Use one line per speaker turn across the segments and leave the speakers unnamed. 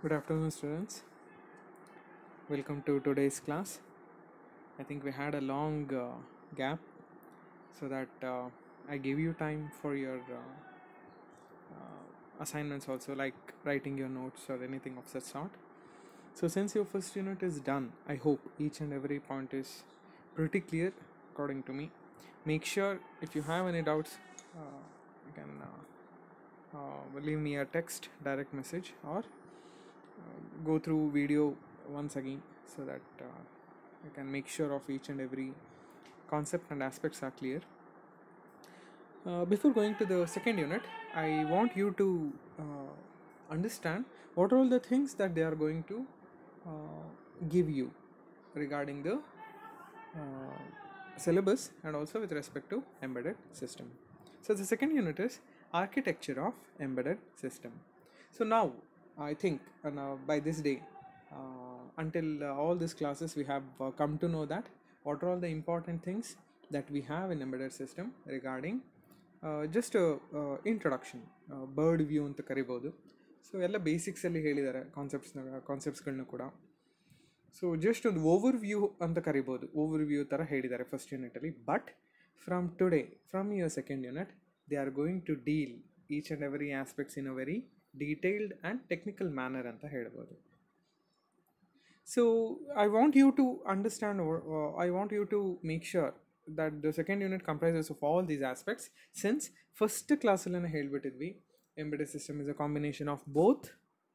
Good afternoon, students. Welcome to today's class. I think we had a long uh, gap so that uh, I gave you time for your uh, uh, assignments also, like writing your notes or anything of such sort. So, since your first unit is done, I hope each and every point is pretty clear according to me. Make sure if you have any doubts, uh, you can uh, uh, leave me a text, direct message, or uh, go through video once again so that uh, you can make sure of each and every concept and aspects are clear. Uh, before going to the second unit, I want you to uh, understand what are all the things that they are going to uh, give you regarding the uh, syllabus and also with respect to embedded system. So the second unit is architecture of embedded system. So now I think uh, now by this day uh, until uh, all these classes we have uh, come to know that what are all the important things that we have in embedded system regarding just introduction bird view ಅಂತ ಕರಿಬೋದು so ಎಲ್ಲ ಬೇಸಿಕ್ಸಲ್ಲಿ ಹೇಳಿದ್ದಾರೆ ಕಾನ್ಸೆಪ್ಟ್ಸ್ನ ಕಾನ್ಸೆಪ್ಟ್ಸ್ಗಳನ್ನ ಕೂಡ so just ಒಂದು overview ಅಂತ ಕರಿಬೋದು ಓವರ್ ವ್ಯೂ ಥರ ಹೇಳಿದ್ದಾರೆ ಫಸ್ಟ್ ಯೂನಿಟಲ್ಲಿ but from today from your second unit they are going to deal each and every aspects in a very detailed and technical manner ಅಂತ ಹೇಳ್ಬೋದು so I want you to understand I want you to make sure that the second unit comprises of all these aspects since first ಕ್ಲಾಸಲ್ಲೇ ಹೇಳ್ಬಿಟ್ಟಿದ್ವಿ embedded system is a combination of both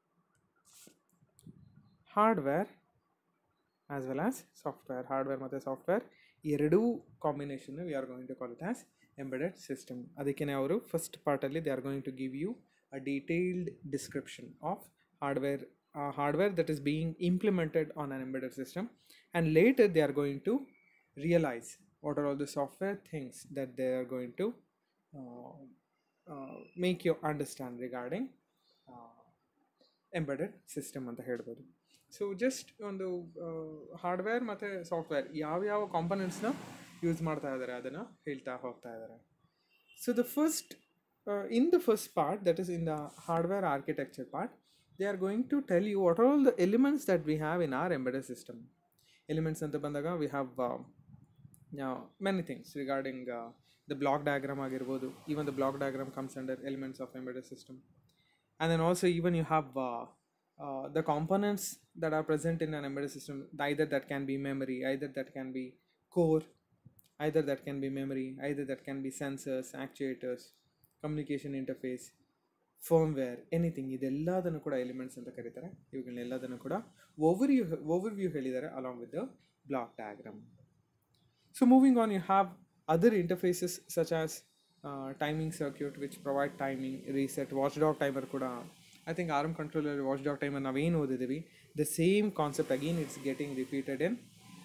hardware as well as software hardware ಮತ್ತು software ಎರಡೂ combination we are going to call it as embedded system ಅದಕ್ಕೆ ಅವರು first ಪಾರ್ಟಲ್ಲಿ they are going to give you a detailed description of hardware hardware that is being implemented on an embedded system and later they are going to realize what are all the software things that they are going to uh, uh, make you understand regarding uh, embedded system ಅಂತ ಹೇಳ್ಬೋದು so just ಒಂದು hardware ಮತ್ತು software ಯಾವ್ಯಾವ ಕಾಂಪೊನೆಂಟ್ಸ್ನ use ಮಾಡ್ತಾ ಇದ್ದಾರೆ ಅದನ್ನು ಹೇಳ್ತಾ ಹೋಗ್ತಾ ಇದ್ದಾರೆ so the first in the first part that is in the hardware architecture part they are going to tell you what are all the elements that we have in our embedded system elements ಅಂತ ಬಂದಾಗ we have uh, uh, many things regarding uh, the block diagram ಆಗಿರ್ಬೋದು even the block diagram comes under elements of embedded system and then also even you have uh, uh, the components that are present in an embedded system either that can be memory either that can be core either that can be memory either that can be sensors actuators communication interface firmware anything ಇದೆಲ್ಲದನ್ನು ಕೂಡ elements ಅಂತ ಕರೀತಾರೆ ಇವುಗಳನ್ನೆಲ್ಲದನ್ನು ಕೂಡ over you overview ಹೇಳಿದ್ದಾರೆ along with the block diagram so moving on you have other interfaces such as timing circuit which provide timing reset watchdog timer ಕೂಡ I think ARM controller watchdog timer ನಾವೇನು ಓದಿದ್ದೀವಿ the same concept again it's getting repeated in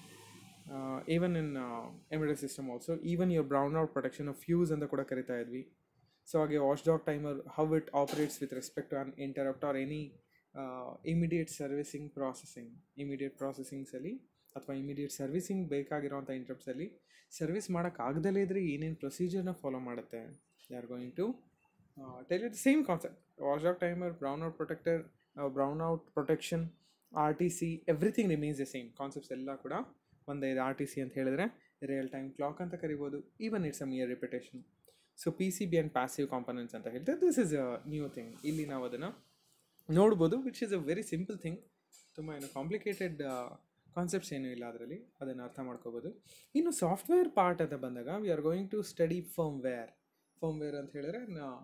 even in ಎಮಿಡಲ್ system also even your brown out protection of fuse ಅಂತ ಕೂಡ ಕರಿತಾ ಇದ್ವಿ so ಹಾಗೆ watchdog timer how it operates with respect to an interrupt or any immediate servicing processing immediate ಪ್ರಾಸೆಸಿಂಗ್ಸಲ್ಲಿ ಅಥವಾ immediate servicing ಬೇಕಾಗಿರೋಂಥ ಇಂಟ್ರಪ್ಟ್ಸಲ್ಲಿ ಸರ್ವಿಸ್ ಮಾಡೋಕ್ಕಾಗ್ದಲೇ ಇದ್ದರೆ ಏನೇನು ಪ್ರೊಸೀಜರ್ನ ಫಾಲೋ ಮಾಡುತ್ತೆ they are going to tell it same concept watchdog timer brown out protector brown out protection R T C everything remains the same concepts ಎಲ್ಲ ಕೂಡ ಒಂದೇ ಇದು ಆರ್ ಟಿ ಸಿ ಅಂತ ಹೇಳಿದ್ರೆ ರಿಯಲ್ ಟೈಮ್ ಕ್ಲಾಕ್ ಅಂತ ಕರಿಬೋದು even it's a mere repetition so P C B and passive components ಅಂತ ಹೇಳ್ತಾರೆ this is a new thing ಇಲ್ಲಿ ನಾವು ಅದನ್ನು ನೋಡ್ಬೋದು which is a very simple thing ತುಂಬ ಏನು ಕಾಂಪ್ಲಿಕೇಟೆಡ್ ಕಾನ್ಸೆಪ್ಟ್ಸ್ ಏನೂ ಇಲ್ಲ ಅದರಲ್ಲಿ ಅದನ್ನು ಅರ್ಥ ಮಾಡ್ಕೋಬೋದು ಇನ್ನು ಸಾಫ್ಟ್ವೇರ್ ಪಾರ್ಟ್ ಅಂತ ಬಂದಾಗ we are going to study firmware firmware ಅಂತ ಹೇಳಿದ್ರೆ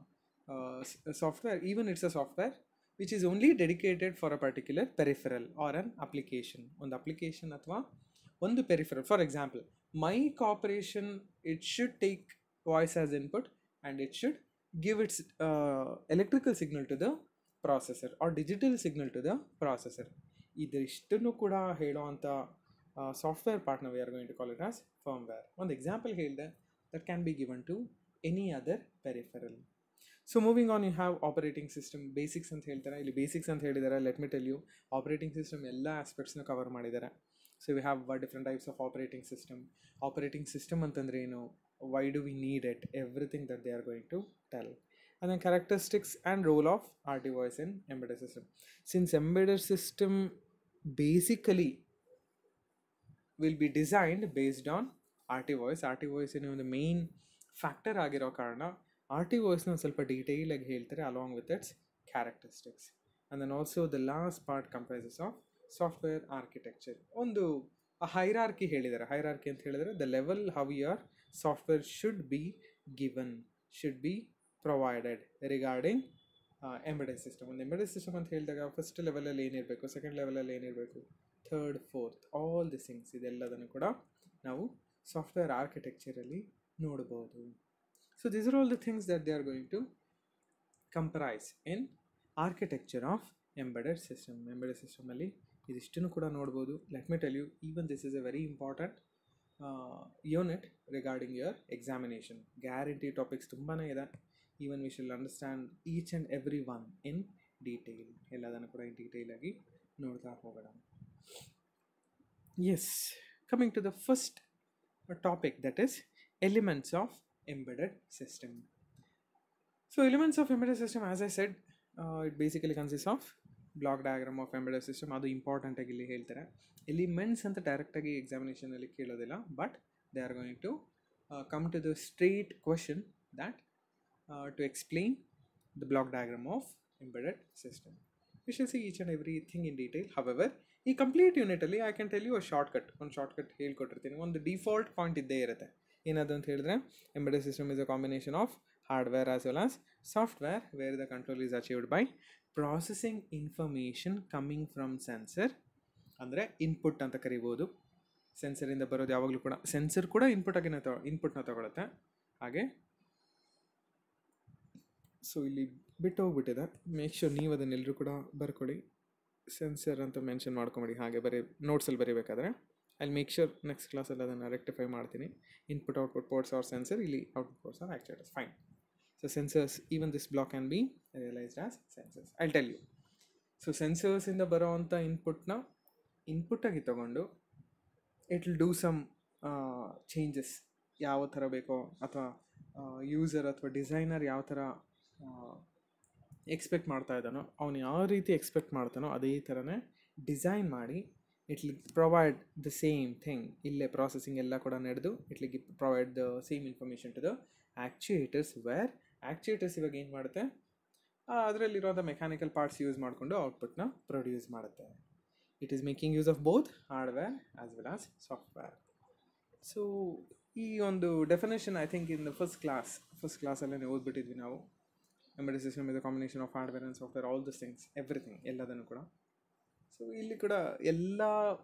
software even it's a software which is only dedicated for a particular peripheral or an application ಒಂದು ಅಪ್ಲಿಕೇಶನ್ ಅಥವಾ ಒಂದು peripheral for example my corporation it should take voice as input and it should give its uh, electrical signal to the processor or digital signal to the processor ಇದಿಷ್ಟನ್ನು ಕೂಡ ಹೇಳೋವಂಥ software ಪಾರ್ಟ್ನ we are going to call it as firmware ಒಂದು example ಹೇಳಿದೆ that can be given to any other peripheral so moving on you have operating system basics ಅಂತ ಹೇಳ್ತಾರೆ ಇಲ್ಲಿ basics ಅಂತ ಹೇಳಿದ್ದಾರೆ let me tell you operating system ಎಲ್ಲ ಆಸ್ಪೆಕ್ಟ್ಸ್ನ cover ಮಾಡಿದ್ದಾರೆ so we have different types of operating system operating system ಅಂತಂದರೆ ಏನು why do we need it everything that they are going to tell and and then characteristics and role of RT voice in embedded system. Since embedded system basically will be designed based on R T voice R T ವಾಯ್ಸಿನ ಒಂದು main factor ಆಗಿರೋ ಕಾರಣ R T ವಾಯ್ಸ್ನ ಒಂದು ಸ್ವಲ್ಪ ಡೀಟೇಲಾಗಿ ಹೇಳ್ತಾರೆ along with its characteristics and then also the last part comprises of software architecture ಒಂದು hierarchy ಹೇಳಿದ್ದಾರೆ ಹೈರಾರ್ಕಿ ಅಂತ ಹೇಳಿದರೆ the level how your software should be given should be provided regarding embedded system ಒಂದು embedded system ಅಂತ ಹೇಳಿದಾಗ first ಲೆವೆಲಲ್ಲಿ ಏನಿರಬೇಕು second ಲೆವೆಲಲ್ಲಿ ಏನಿರಬೇಕು third fourth all the things ಇದೆಲ್ಲದನ್ನು ಕೂಡ ನಾವು ಸಾಫ್ಟ್ವೇರ್ ಆರ್ಕಿಟೆಕ್ಚರಲ್ಲಿ ನೋಡ್ಬೋದು so these are all the things that they are going to comprise in architecture of embedded system embedded ಸಿಸ್ಟಮಲ್ಲಿ ಇದಿಷ್ಟನ್ನು ಕೂಡ ನೋಡ್ಬೋದು let me tell you even this is a very important unit regarding your examination guarantee topics ತುಂಬಾ ಇದೆ even we shall understand each and every one in detail ಎಲ್ಲದನ್ನು ಕೂಡ in ಡೀಟೇಲಾಗಿ ನೋಡ್ತಾ ಹೋಗೋಣ as coming to the first topic that is elements of embedded system so elements of embedded system as i said uh, it basically consists of block diagram of embedded system ಅದು ಇಂಪಾರ್ಟೆಂಟಾಗಿ ಇಲ್ಲಿ ಹೇಳ್ತಾರೆ elements ಅಂತ ಡೈರೆಕ್ಟಾಗಿ ಎಕ್ಸಾಮಿನೇಷನಲ್ಲಿ ಕೇಳೋದಿಲ್ಲ but they are going to come to the straight question that to explain the block diagram of embedded system you shall see each and every thing in detail however ಈ complete ಯೂನಿಟಲ್ಲಿ I can tell you shortcut ಒಂದು shortcut ಹೇಳ್ಕೊಟ್ಟಿರ್ತೀನಿ ಒಂದು default point ಇದ್ದೇ ಇರುತ್ತೆ ಏನದು ಅಂತ ಹೇಳಿದ್ರೆ embedded system is a combination of hardware as well as software where the control is achieved by processing information coming from sensor ಅಂದರೆ input ಅಂತ ಕರಿಬೋದು ಸೆನ್ಸರಿಂದ ಬರೋದು ಯಾವಾಗಲೂ ಕೂಡ ಸೆನ್ಸರ್ ಕೂಡ ಇನ್ಪುಟ್ ಆಗಿನ ತಗೊ ಇನ್ಪುಟ್ನ ತಗೊಳುತ್ತೆ ಹಾಗೆ ಸೊ ಇಲ್ಲಿ ಬಿಟ್ಟು ಹೋಗ್ಬಿಟ್ಟಿದೆ ಮೇಕ್ ಶೋರ್ ನೀವು ಅದನ್ನೆಲ್ಲರೂ ಕೂಡ ಬರ್ಕೊಳ್ಳಿ ಸೆನ್ಸರ್ ಅಂತ ಮೆನ್ಷನ್ ಮಾಡ್ಕೊಂಬಿಡಿ ಹಾಗೆ ಬರೀ ನೋಟ್ಸಲ್ಲಿ ಬರೀಬೇಕಾದ್ರೆ ಅಲ್ಲಿ ಮೇಕ್ ಶೋರ್ ನೆಕ್ಸ್ಟ್ ಕ್ಲಾಸಲ್ಲಿ ಅದನ್ನು ರೆಕ್ಟಿಫೈ ಮಾಡ್ತೀನಿ input output ports are sensor ಇಲ್ಲಿ output ports are actuators fine so sensors even this block can be realised as sensors I tell you so ಸೆನ್ಸರ್ಸಿಂದ ಬರೋವಂಥ ಇನ್ಪುಟ್ನ ಇನ್ಪುಟ್ಟಾಗಿ ತೊಗೊಂಡು it will do some changes ಯಾವ ಥರ ಬೇಕೋ ಅಥವಾ ಯೂಸರ್ ಅಥವಾ ಡಿಸೈನರ್ ಯಾವ ಥರ ಎಕ್ಸ್ಪೆಕ್ಟ್ ಮಾಡ್ತಾ ಇದ್ದಾನೋ ಅವನು ಯಾವ ರೀತಿ ಎಕ್ಸ್ಪೆಕ್ಟ್ ಮಾಡ್ತಾನೋ ಅದೇ ಥರನೇ ಡಿಸೈನ್ ಮಾಡಿ it'll provide the same thing ಇಲ್ಲೇ ಪ್ರಾಸೆಸಿಂಗ್ ಎಲ್ಲ ಕೂಡ ನಡೆದು it'll provide the same information to the actuators where actuators ಇವಾಗ ಏನು ಮಾಡುತ್ತೆ ಅದರಲ್ಲಿರೋಂಥ ಮೆಕ್ಯಾನಿಕಲ್ ಪಾರ್ಟ್ಸ್ ಯೂಸ್ ಮಾಡಿಕೊಂಡು ಔಟ್ಪುಟ್ನ ಪ್ರೊಡ್ಯೂಸ್ ಮಾಡುತ್ತೆ it is making use of both hardware as well as software so ಈ ಒಂದು definition I think in the first class first ಕ್ಲಾಸಲ್ಲೇ ಓದ್ಬಿಟ್ಟಿದ್ವಿ ನಾವು embedded system is a combination of hardware and software all this things everything ಎಲ್ಲದನ್ನು ಕೂಡ ಸೊ ಇಲ್ಲಿ ಕೂಡ ಎಲ್ಲ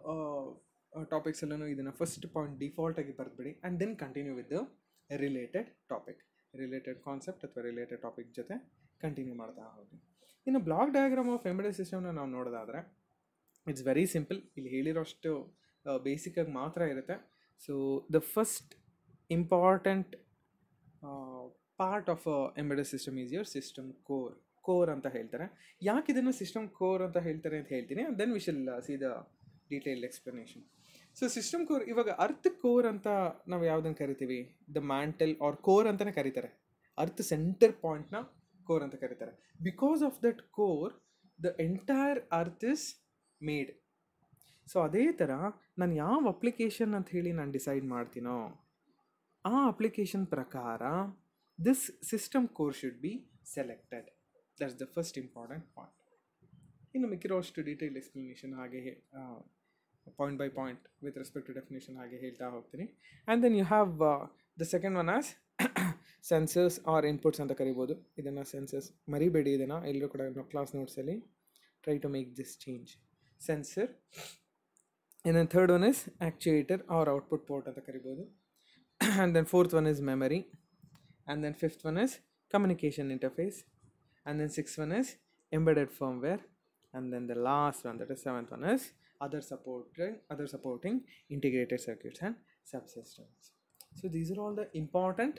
ಟಾಪಿಕ್ಸಲ್ಲೂ ಇದನ್ನು ಫಸ್ಟ್ ಪಾಯಿಂಟ್ ಡಿಫಾಲ್ಟಾಗಿ ಬರೆದ್ಬಿಡಿ and then continue with the related topic related concept ಅಥವಾ ರಿಲೇಟೆಡ್ ಟಾಪಿಕ್ ಜೊತೆ ಕಂಟಿನ್ಯೂ ಮಾಡ್ತಾ ಹೋಗಿ ಇನ್ನು ಬ್ಲಾಕ್ ಡಯಾಗ್ರಾಮ್ ಆಫ್ ಎಂಬೆಡೆಡ್ ಸಿಸ್ಟಮ್ನ ನಾವು ನೋಡೋದಾದರೆ ಇಟ್ಸ್ ವೆರಿ ಸಿಂಪಲ್ ಇಲ್ಲಿ ಹೇಳಿರೋಷ್ಟು ಬೇಸಿಕಾಗಿ ಮಾತ್ರ ಇರುತ್ತೆ so the first important part of embedded system is your system core core ಅಂತ ಹೇಳ್ತಾರೆ ಯಾಕೆ ಇದನ್ನು ಸಿಸ್ಟಮ್ ಕೋರ್ ಅಂತ ಹೇಳ್ತಾರೆ ಅಂತ ಹೇಳ್ತೀನಿ then we shall see the detail explanation so system core ಇವಾಗ ಅರ್ತ್ ಕೋರ್ ಅಂತ ನಾವು ಯಾವುದನ್ನು ಕರಿತೀವಿ ದ ಮ್ಯಾಂಟಲ್ ಆರ್ ಕೋರ್ ಅಂತಲೇ ಕರೀತಾರೆ ಅರ್ತ್ ಸೆಂಟರ್ ಪಾಯಿಂಟ್ನ ಕೋರ್ ಅಂತ ಕರೀತಾರೆ because of that core the entire earth is made so ಅದೇ ಥರ ನಾನು ಯಾವ ಅಪ್ಲಿಕೇಶನ್ ಅಂತ ಹೇಳಿ ನಾನು ಡಿಸೈಡ್ ಮಾಡ್ತೀನೋ ಆ ಅಪ್ಲಿಕೇಶನ್ ಪ್ರಕಾರ this system core should be selected that's the first important point ಇನ್ನು ಮಿಕ್ಕಿರೋಷ್ಟು ಡೀಟೇಲ್ ಎಕ್ಸ್ಪ್ಲನೇಷನ್ ಹಾಗೆ point by point with respect to definition ಹಾಗೆ ಹೇಳ್ತಾ ಹೋಗ್ತೀನಿ and then you have the second one as sensors or inputs ಅಂತ ಕರಿಬೋದು ಇದನ್ನು sensors ಮರಿಬೇಡಿ ಇದನ್ನು ಎಲ್ಲರೂ ಕೂಡ ಕ್ಲಾಸ್ ನೋಟ್ಸಲ್ಲಿ try to make this change sensor and then third one is actuator or output port ಅಂತ ಕರಿಬೋದು and then fourth one is memory and then fifth one is communication interface and then sixth one is embedded firmware and then the last one that is seventh one is other supporting other supporting integrated circuits and subsystems so these are all the important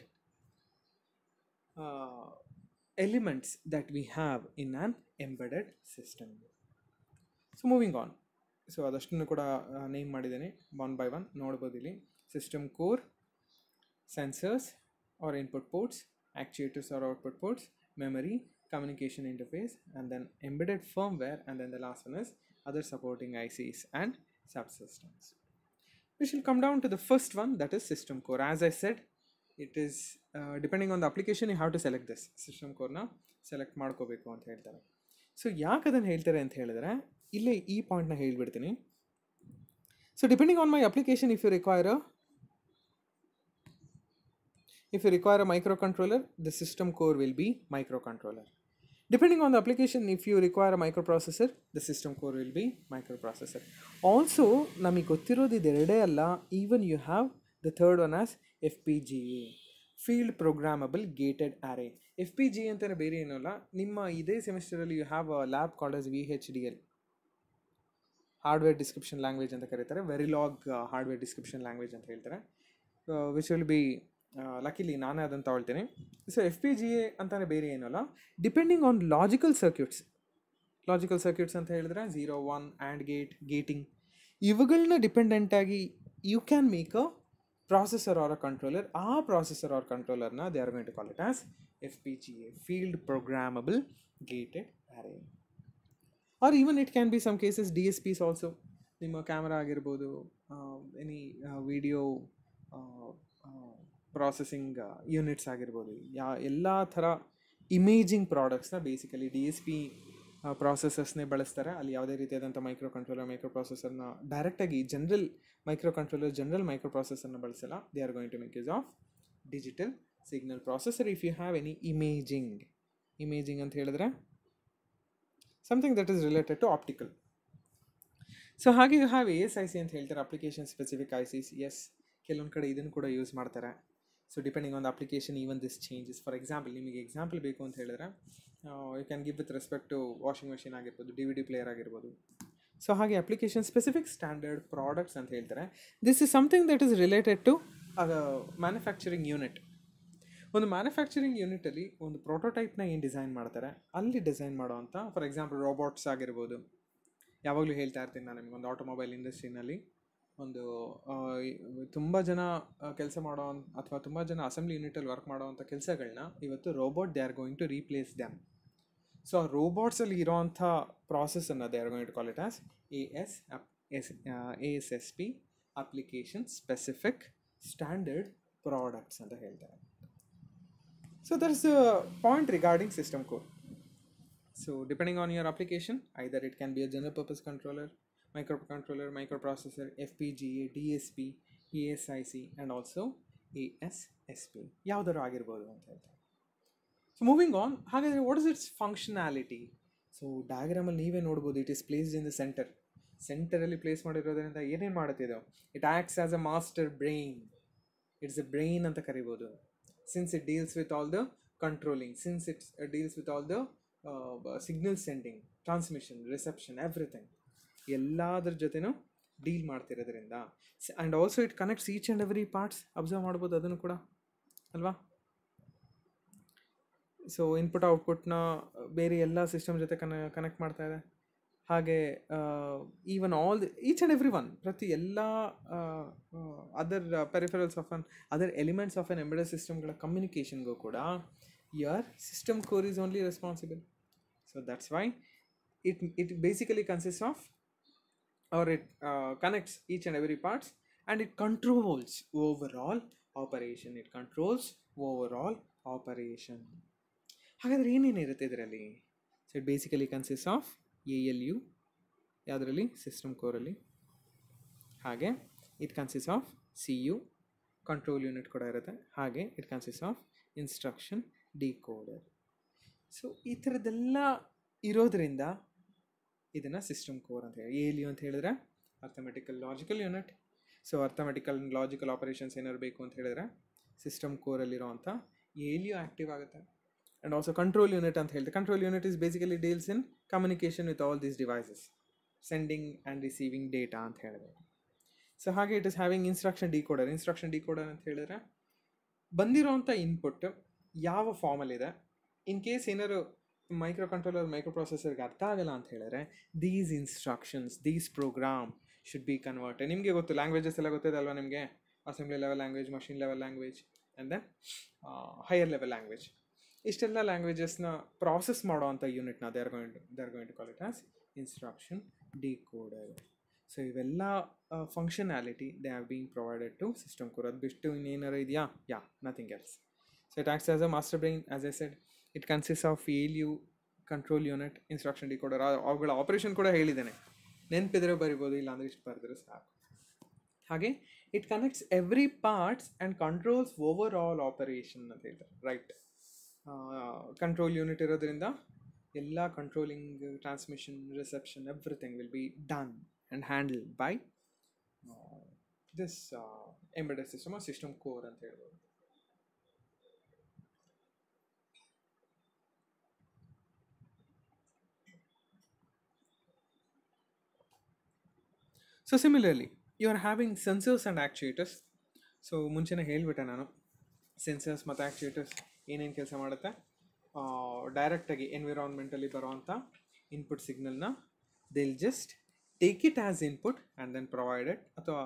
uh, elements that we have in an embedded system so moving on so ಅದಷ್ಟನ್ನು ಕೂಡ name ಮಾಡಿದ್ದೀನಿ one by one ನೋಡ್ಬೋದು ಇಲ್ಲಿ system core sensors or input ports actuators or output ports memory, communication interface, and then embedded firmware, and then the last one is other supporting ICs and subsystems. We shall come down to the first one that is system core. As I said, it is uh, depending on the application you have to select this system core ನ select ಮಾಡ್ಕೋಬೇಕು ಅಂತ ಹೇಳ್ತಾರೆ so ಯಾಕೆ ಅದನ್ನು ಹೇಳ್ತಾರೆ ಅಂತ ಹೇಳಿದ್ರೆ ಇಲ್ಲೇ ಈ ಪಾಯಿಂಟ್ನ ಹೇಳ್ಬಿಡ್ತೀನಿ so depending on my application if you require if you require a microcontroller the system core will be microcontroller depending on the application if you require a microprocessor the system core will be microprocessor also ನಮಗೆ ಗೊತ್ತಿರೋದು ಇದೆರಡೇ ಅಲ್ಲ even you have the third one as F P G A field programmable gated array F P G ಅಂತಲೇ ಬೇರೆ ಏನೂ ಅಲ್ಲ ನಿಮ್ಮ ಇದೇ ಸೆಮಿಸ್ಟರಲ್ಲಿ you have a lab called as V H D L hardware description language ಅಂತ ಕರೀತಾರೆ Verilog hardware description language ಅಂತ ಹೇಳ್ತಾರೆ ವಿಚ್ ವಿಲ್ ಬಿ ಲಕಿಲಿ ನಾನೇ ಅದನ್ನು ತಗೊಳ್ತೀನಿ so F P G A ಅಂತಾನೆ ಬೇರೆ ಏನಲ್ಲ depending on logical circuits logical circuits ಅಂತ ಹೇಳಿದ್ರೆ zero one and gate gating ಇವುಗಳನ್ನ ಡಿಪೆಂಡೆಂಟಾಗಿ you can make a processor or a controller ಆ ಪ್ರಾಸೆಸರ್ ಆರ್ ಕಂಟ್ರೋಲರ್ನ they are going to call it as F P G A field programmable gated array or even it can be some cases D S Ps also ನಿಮ್ಮ camera ಆಗಿರ್ಬೋದು any video processing units ಆಗಿರ್ಬೋದು ಯಾ ಎಲ್ಲ ಥರ imaging ಪ್ರಾಡಕ್ಟ್ಸ್ನ basically D S P ಪ್ರಾಸೆಸರ್ಸ್ನೇ ಬಳಸ್ತಾರೆ ಅಲ್ಲಿ ಯಾವುದೇ ರೀತಿಯಾದಂಥ ಮೈಕ್ರೋ ಕಂಟ್ರೋಲರ್ ಮೈಕ್ರೋ ಪ್ರಾಸೆಸರ್ನ ಡೈರೆಕ್ಟಾಗಿ ಜನರಲ್ ಮೈಕ್ರೋ ಕಂಟ್ರೋಲರ್ ಜನರಲ್ ಮೈಕ್ರೋ ಪ್ರಾಸೆಸರ್ನ ಬಳಸಲ್ಲ they are going to make use of digital signal processor if you have any imaging imaging ಅಂತ ಹೇಳಿದ್ರೆ something that is related to optical so ಹಾಗೆ you have A S I C ಅಂತ ಹೇಳ್ತಾರೆ application specific I Cs S ಕೆಲವೊಂದು ಕಡೆ ಇದನ್ನು ಕೂಡ use ಮಾಡ್ತಾರೆ so depending on the application even this changes for example ನಿಮಗೆ ಎಕ್ಸಾಂಪಲ್ ಬೇಕು ಅಂತ ಹೇಳಿದ್ರೆ you can give with respect to washing machine ಆಗಿರ್ಬೋದು ಡಿ ವಿ ಡಿ ಪ್ಲೇಯರ್ ಆಗಿರ್ಬೋದು ಸೊ ಹಾಗೆ ಅಪ್ಲಿಕೇಶನ್ ಸ್ಪೆಸಿಫಿಕ್ ಸ್ಟ್ಯಾಂಡರ್ಡ್ ಪ್ರಾಡಕ್ಟ್ಸ್ ಅಂತ ಹೇಳ್ತಾರೆ this is something that is related to manufacturing unit ಒಂದು ಮ್ಯಾನುಫ್ಯಾಕ್ಚರಿಂಗ್ ಯೂನಿಟಲ್ಲಿ ಒಂದು ಪ್ರೋಟೋಟೈಪ್ನ ಏನು ಡಿಸೈನ್ ಮಾಡ್ತಾರೆ ಅಲ್ಲಿ ಡಿಸೈನ್ ಮಾಡೋವಂಥ ಫಾರ್ ಎಕ್ಸಾಂಪಲ್ ರೋಬೋಟ್ಸ್ ಆಗಿರ್ಬೋದು ಯಾವಾಗಲೂ ಹೇಳ್ತಾ ಇರ್ತೀನಿ ನಾನು ನಿಮಗೆ ಒಂದು ಆಟೋಮೊಬೈಲ್ ಇಂಡಸ್ಟ್ರಿನಲ್ಲಿ ಒಂದು ತುಂಬ ಜನ ಕೆಲಸ ಮಾಡೋ ಅಥವಾ ತುಂಬ ಜನ ಅಸೆಂಬ್ಲಿ ಯೂನಿಟಲ್ಲಿ ವರ್ಕ್ ಮಾಡೋವಂಥ ಕೆಲಸಗಳನ್ನ ಇವತ್ತು robot they are going to replace them so ಆ ರೋಬೋಟ್ಸಲ್ಲಿ ಇರೋವಂಥ ಪ್ರಾಸೆಸನ್ನು they are going to call it as A S S A S S P application specific standard products ಅಂತ ಹೇಳ್ತಾರೆ so there is a point regarding system code so depending on your application either it can be a general purpose controller microcontroller, microprocessor, FPGA, DSP, ESIC and also ASSP ಯಾವುದಾದ್ರು ಆಗಿರ್ಬೋದು ಅಂತ ಹೇಳ್ತಾರೆ so moving on ಹಾಗಾದರೆ what is its functionality so ಡಯಾಗ್ರಾಮಲ್ಲಿ ನೀವೇ ನೋಡ್ಬೋದು it is placed in the centre ಸೆಂಟರಲ್ಲಿ place ಮಾಡಿರೋದ್ರಿಂದ ಏನೇನು ಮಾಡುತ್ತಿದೆ it acts as a master brain it's a brain ಅಂತ ಕರಿಬೋದು since it deals with all the controlling since it's deals with all the signal sending transmission reception everything ಎಲ್ಲದ್ರ ಜೊತೆನೂ deal ಮಾಡ್ತಿರೋದ್ರಿಂದ and also it connects each and every parts observe ಮಾಡ್ಬೋದು ಅದನ್ನು ಕೂಡ ಅಲ್ವಾ so input ಔಟ್ಪುಟ್ನ ಬೇರೆ ಎಲ್ಲ ಸಿಸ್ಟಮ್ ಜೊತೆ ಕನೆ ಕನೆಕ್ಟ್ ಮಾಡ್ತಾ ಇದೆ ಹಾಗೆ even all each and every one ಪ್ರತಿ ಎಲ್ಲ other peripherals of an other elements of an embedded ಸಿಸ್ಟಮ್ಗಳ ಕಮ್ಯುನಿಕೇಷನ್ಗೂ ಕೂಡ your system core is only responsible so that's why it it basically consist of or it uh, connects each and every parts and it controls overall operation it controls overall operation ಹಾಗಾದ್ರೆ ಏನೇನಿರುತ್ತೆ ಇದರಲ್ಲಿ so it basically consist of A L U ಯಾವುದರಲ್ಲಿ system ಕೋರಲ್ಲಿ ಹಾಗೆ it consist of C U control unit ಕೂಡ ಇರುತ್ತೆ ಹಾಗೆ it consist of instruction decoder so ಈ ಥರದ್ದೆಲ್ಲ ಇರೋದ್ರಿಂದ ಇದನ್ನು ಸಿಸ್ಟಮ್ ಕೋರ್ ಅಂತ ಹೇಳಿ ಎ ಅಂತ ಹೇಳಿದ್ರೆ arithmetical logical unit so arithmetical logical operations ಏನಾದ್ರು ಬೇಕು ಅಂತ ಹೇಳಿದ್ರೆ ಸಿಸ್ಟಮ್ ಕೋರಲ್ಲಿರೋವಂಥ ಎಲಿಯು ಆ್ಯಕ್ಟಿವ್ ಆಗುತ್ತೆ ಆ್ಯಂಡ್ ಆಲ್ಸೋ ಕಂಟ್ರೋಲ್ ಯೂನಿಟ್ ಅಂತ ಹೇಳ್ತಾರೆ control unit is basically deals in communication with all these devices sending and receiving data ಅಂತ ಹೇಳಿದ್ರೆ ಸೊ ಹಾಗೆ it is having instruction decoder instruction decoder ಅಂತ ಹೇಳಿದ್ರೆ ಬಂದಿರೋವಂಥ ಇನ್ಪುಟ್ ಯಾವ ಫಾರ್ಮಲ್ಲಿದೆ ಇನ್ ಕೇಸ್ ಏನಾದ್ರು ಮೈಕ್ರೋ ಕಂಟ್ರೋಲರ್ ಮೈಕ್ರೋ ಪ್ರೊಸೆಸರ್ಗೆ ಅರ್ಥ ಆಗಲ್ಲ ಅಂತ ಹೇಳಿದ್ರೆ these instructions these program should be converted ನಿಮಗೆ ಗೊತ್ತು ಲ್ಯಾಂಗ್ವೇಜಸ್ ಎಲ್ಲ ಗೊತ್ತಿದೆ ಅಲ್ವಾ ನಿಮಗೆ assembly level language machine level language and then higher level language ಇಷ್ಟೆಲ್ಲ ಲ್ಯಾಂಗ್ವೇಜಸ್ನ ಪ್ರಾಸೆಸ್ ಮಾಡೋವಂಥ ಯೂನಿಟ್ನ they are going to they are going to call it as instruction decoder so ಇವೆಲ್ಲ functionality they have been provided to system core ಅದು ಬಿಟ್ಟು ಇನ್ನೇನಾರು ಇದೆಯಾ yeah nothing else so it acts as a master brain as I said it consist of L U control unit instruction decoder ಅವುಗಳ operation ಕೂಡ ಹೇಳಿದ್ದೇನೆ ನೆನಪಿದ್ರೆ ಬರಿಬೋದು ಇಲ್ಲಾಂದ್ರೆ ಇಷ್ಟು ಬರೆದ್ರೆ ಸಾಕು ಹಾಗೆ it connects every parts and controls over all operation ಅಂತ ಹೇಳ್ತಾರೆ ರೈಟ್ ಕಂಟ್ರೋಲ್ ಯೂನಿಟ್ ಇರೋದ್ರಿಂದ ಎಲ್ಲ controlling transmission reception everything will be done and handle by this embedded system system core ಅಂತ ಹೇಳ್ಬೋದು so similarly you are having sensors and actuators so ಮುಂಚೆನೇ ಹೇಳಿಬಿಟ್ಟೆ ನಾನು sensors ಮತ್ತು ಆ್ಯಕ್ಚುಯೇಟರ್ಸ್ ಏನೇನು ಕೆಲಸ ಮಾಡುತ್ತೆ ಡೈರೆಕ್ಟಾಗಿ ಎನ್ವಿರಾನ್ಮೆಂಟಲ್ಲಿ ಬರೋವಂಥ ಇನ್ಪುಟ್ ಸಿಗ್ನಲ್ನ they'll just take it as input and then provided ಅಥವಾ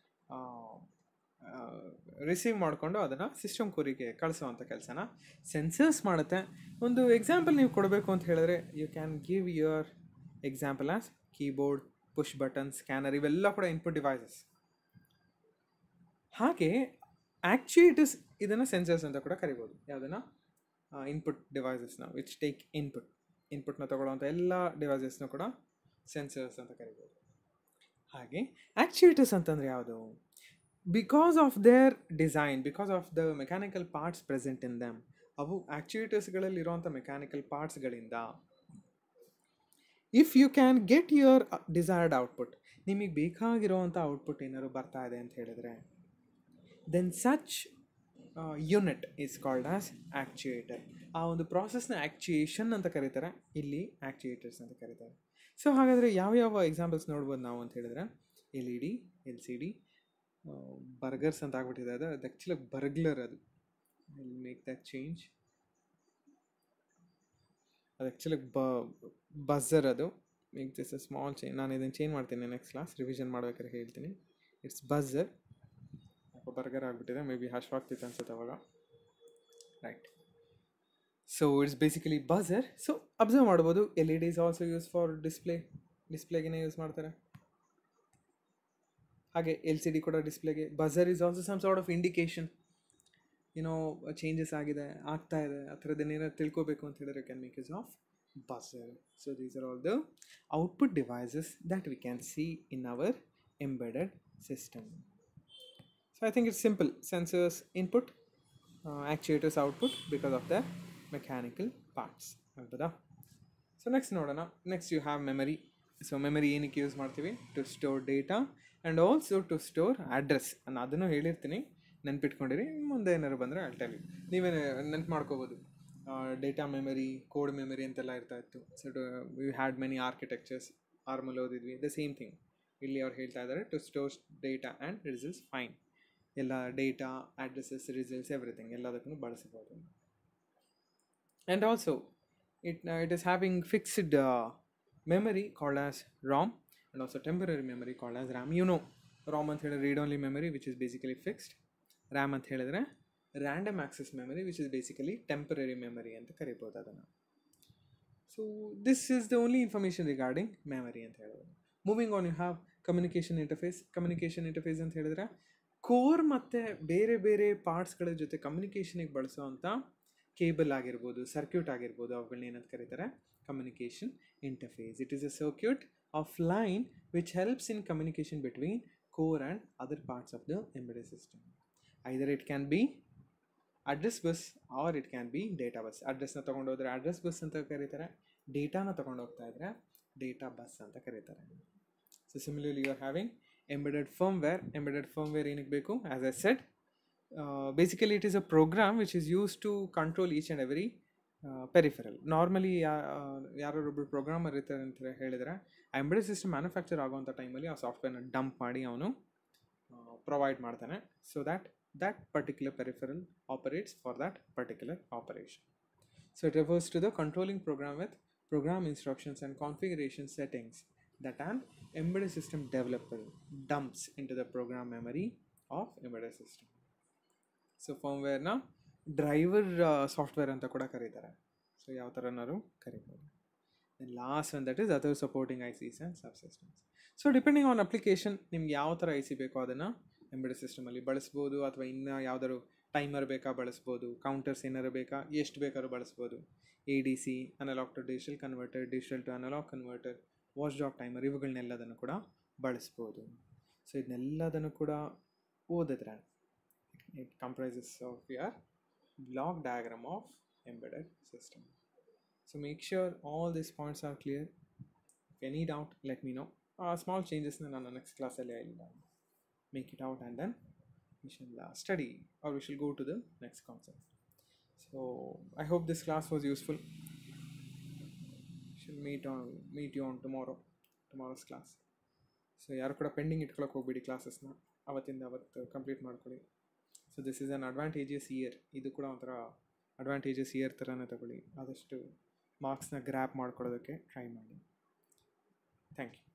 ರಿಸೀವ್ ಮಾಡಿಕೊಂಡು ಅದನ್ನು ಸಿಸ್ಟಮ್ ಕೋರಿಗೆ ಕಳಿಸೋವಂಥ ಕೆಲಸನ ಸೆನ್ಸರ್ಸ್ ಮಾಡುತ್ತೆ ಒಂದು ಎಕ್ಸಾಂಪಲ್ ನೀವು ಕೊಡಬೇಕು ಅಂತ ಹೇಳಿದ್ರೆ you can give your example as keyboard push button scanner ಇವೆಲ್ಲ ಕೂಡ ಇನ್ಪುಟ್ ಡಿವೈಸಸ್ ಹಾಗೆ ಆ್ಯಕ್ಚುಯೇಟರ್ಸ್ ಇದನ್ನು ಸೆನ್ಸರ್ಸ್ ಅಂತ ಕೂಡ ಕರಿಬೋದು ಯಾವುದನ್ನು ಇನ್ಪುಟ್ ಡಿವೈಸಸ್ನ ವಿಚ್ ಟೇಕ್ ಇನ್ಪುಟ್ ಇನ್ಪುಟ್ನ ತಗೊಳ್ಳೋವಂಥ ಎಲ್ಲ ಡಿವೈಸಸ್ನ ಕೂಡ ಸೆನ್ಸರ್ಸ್ ಅಂತ ಕರಿಬೋದು ಹಾಗೆ ಆ್ಯಕ್ಚುಯೇಟರ್ಸ್ ಅಂತಂದರೆ ಯಾವುದು because of their design because of the mechanical parts present in them ಅವು ಆ್ಯಕ್ಚುಯೇಟರ್ಸ್ಗಳಲ್ಲಿ ಇರುವಂಥ ಮೆಕ್ಯಾನಿಕಲ್ ಪಾರ್ಟ್ಸ್ಗಳಿಂದ if you can get your desired output ನಿಮಗೆ ಬೇಕಾಗಿರೋವಂಥ ಔಟ್ಪುಟ್ ಏನಾದ್ರು ಬರ್ತಾ ಇದೆ ಅಂತ ಹೇಳಿದರೆ then such unit is called as actuator ಆ ಒಂದು ಪ್ರಾಸೆಸ್ನ ಆ್ಯಕ್ಚುಯೇಷನ್ ಅಂತ ಕರೀತಾರೆ ಇಲ್ಲಿ ಆ್ಯಕ್ಚುಯೇಟರ್ಸ್ ಅಂತ ಕರೀತಾರೆ ಸೊ ಹಾಗಾದರೆ ಯಾವ ಯಾವ ಎಕ್ಸಾಂಪಲ್ಸ್ ನೋಡ್ಬೋದು ನಾವು ಅಂತ ಹೇಳಿದ್ರೆ L E D L C D burgers ಅಂತ ಆಗ್ಬಿಟ್ಟಿದೆ ಅದು ಅದು ಆ್ಯಕ್ಚುಲಿ ಬರ್ಗ್ಲರ್ ಅದು ವಿಲ್ ಮೇಕ್ ದಟ್ ಚೇಂಜ್ ಅದು ಆ್ಯಕ್ಚುಲಿ ಬ ಬಝರ್ ಅದು make this a small change ನಾನು ಇದನ್ನು ಚೇಂಜ್ ಮಾಡ್ತೀನಿ ನೆಕ್ಸ್ಟ್ ಕ್ಲಾಸ್ ರಿವಿಷನ್ ಮಾಡ್ಬೇಕಾದ್ರೆ ಹೇಳ್ತೀನಿ ಇಟ್ಸ್ ಬಝರ್ ಬರ್ಗರ್ ಆಗಿಬಿಟ್ಟಿದೆ ಮೇ ಬಿ ಹಶ್ವಾಗ್ತಿತ್ತು ಅನ್ಸುತ್ತೆ ಅವಾಗ right so it's basically buzzer so observe ಮಾಡ್ಬೋದು L E Ds also use for display ಡಿಸ್ಪ್ಲೇಗೆ ಯೂಸ್ ಮಾಡ್ತಾರೆ ಹಾಗೆ ಎಲ್ ಸಿ ಡಿ ಕೂಡ ಡಿಸ್ಪ್ಲೇಗೆ buzzer is also some sort of indication ಏನೋ ಚೇಂಜಸ್ ಆಗಿದೆ ಆಗ್ತಾ ಇದೆ ಆ ಥರದ್ದೇನಾದ್ರು ತಿಳ್ಕೊಬೇಕು ಅಂತ ಹೇಳಿದ್ರೆ can make use of buzzer so these are all the output devices that we can see in our embedded system so I think it's simple sensors input actuators output because of the mechanical parts ಆಗ್ಬೋದಾ so next ನೋಡೋಣ next you have memory so memory ಏನಕ್ಕೆ use ಮಾಡ್ತೀವಿ to store data and also to store address ನಾನು ಅದನ್ನು ಹೇಳಿರ್ತೀನಿ ನೆನ್ಪಿಟ್ಕೊಂಡಿರಿ ಮುಂದೆ ಏನಾದ್ರು ಬಂದರೆ ಅಲ್ಟೆಲ್ ನೀವೇ ನೆನ್ಪು ಮಾಡ್ಕೋಬೋದು ಡೇಟಾ ಮೆಮರಿ ಕೋಡ್ ಮೆಮರಿ ಅಂತೆಲ್ಲ ಇರ್ತಾ ಇತ್ತು so we had many architectures ಆರ್ಮಲ್ ಓದಿದ್ವಿ ದ ಸೇಮ್ ಥಿಂಗ್ ಇಲ್ಲಿ ಅವ್ರು ಹೇಳ್ತಾ ಇದ್ದಾರೆ to store data and results fine ಎಲ್ಲ ಡೇಟಾ ಅಡ್ರೆಸಸ್ ರಿಸಲ್ಟ್ಸ್ ಎವ್ರಿಥಿಂಗ್ ಎಲ್ಲದಕ್ಕೂ ಬಳಸಬಹುದು and also it it is having fixed memory called as ROM and also temporary memory called as RAM you know ROM ಅಂತ ಹೇಳಿದ್ರೆ read only memory which is basically fixed RAM ಅಂತ ಹೇಳಿದ್ರೆ random access memory which is basically temporary memory ಅಂತ ಕರಿಬೋದು ಅದನ್ನು so this is the only information regarding memory ಅಂತ ಹೇಳ್ಬೋದು moving on you have communication interface communication interface ಅಂತ ಹೇಳಿದ್ರೆ core ಮತ್ತು ಬೇರೆ ಬೇರೆ ಪಾರ್ಟ್ಸ್ಗಳ ಜೊತೆ ಕಮ್ಯುನಿಕೇಷನಿಗೆ ಬಳಸೋವಂಥ ಕೇಬಲ್ ಆಗಿರ್ಬೋದು ಸರ್ಕ್ಯೂಟ್ ಆಗಿರ್ಬೋದು ಅವುಗಳನ್ನ ಏನಂತ ಕರೀತಾರೆ communication interface it is a circuit of line which helps in communication between core and other parts of the embedded system. Either it can be address bus or it can be data bus ಅಡ್ರೆಸ್ನ ತೊಗೊಂಡೋದ್ರೆ address bus ಅಂತ ಕರೀತಾರೆ ಡೇಟಾನ ತೊಗೊಂಡು ಹೋಗ್ತಾ ಇದ್ರೆ data bus ಅಂತ ಕರೀತಾರೆ so similarly you are having embedded firmware embedded firmware ಏನಕ್ಕೆ ಬೇಕು as a set basically it is a program which is use to control each and every peripheral normally ಯಾರೊಬ್ಬರು ಪ್ರೋಗ್ರಾಮರ್ ಇರ್ತಾರೆ ಅಂತ ಹೇಳಿದರೆ ಎಂಬೆಡೆಡ್ ಸಿಸ್ಟಮ್ ಮ್ಯಾನುಫ್ಯಾಕ್ಚರ್ ಆಗುವಂಥ ಟೈಮಲ್ಲಿ ಆ ಸಾಫ್ಟ್ವೇರ್ನ ಡಂಪ್ ಮಾಡಿ ಅವನು ಪ್ರೊವೈಡ್ ಮಾಡ್ತಾನೆ so that that particular peripheral operates for that particular operation. So it refers to the controlling program with program instructions and configuration settings that an embedded system developer dumps into the program memory of embedded system. So firmware na driver software ಅಂತ ಕೂಡ ಕರೀತಾರೆ so ಯಾವ ಥರನಾರು ಕರಿಬೋದು and last one that is other supporting I Cs and subsystems so depending on application ನಿಮ್ಗೆ ಯಾವ ಥರ I C ಬೇಕೋ ಅದನ್ನು ಎಂಬೆಡೆಡ್ ಸಿಸ್ಟಮಲ್ಲಿ ಬಳಸ್ಬೋದು ಅಥವಾ ಇನ್ನು ಯಾವ್ದಾದ್ರು ಟೈಮರ್ ಬೇಕಾ ಬಳಸ್ಬೋದು ಕೌಂಟರ್ಸ್ ಏನಾರು ಬೇಕಾ ಎಷ್ಟು ಬೇಕಾದ್ರೂ ಬಳಸ್ಬೋದು A D C analog to digital converter digital to analog converter watchdog timer ಇವುಗಳನ್ನೆಲ್ಲದನ್ನು ಕೂಡ ಬಳಸ್ಬೋದು ಸೊ ಇದನ್ನೆಲ್ಲದನ್ನು ಕೂಡ ಓದಿದ್ರೆ it comprises of your block diagram of embedded system so make sure all these points are clear if any doubt let me know ಆ small ಚೇಂಜಸ್ನ ನಾನು next ಕ್ಲಾಸಲ್ಲಿ ಇಲ್ಲ make it out and then we shall uh, study or we shall go to the next concept so i hope this class was useful shall meet on meet you on tomorrow tomorrow's class so ಯಾರು ಕೂಡ pending ಇಟ್ಕೊಳಕ್ಕೆ ಹೋಗ್ಬಿಡಿ ಕ್ಲಾಸಸ್ನ ಅವತ್ತಿಂದ ಅವತ್ತು complete ಮಾಡ್ಕೊಳ್ಳಿ so this is an advantages here ಇದು ಕೂಡ ಒಂಥರ advantages year ಥರನೇ ತಗೊಳ್ಳಿ ಆದಷ್ಟು ಮಾರ್ಕ್ಸ್ನ ಗ್ರ್ಯಾಪ್ ಮಾಡ್ಕೊಳ್ಳೋದಕ್ಕೆ ಟ್ರೈ ಮಾಡಿ ಥ್ಯಾಂಕ್ ಯು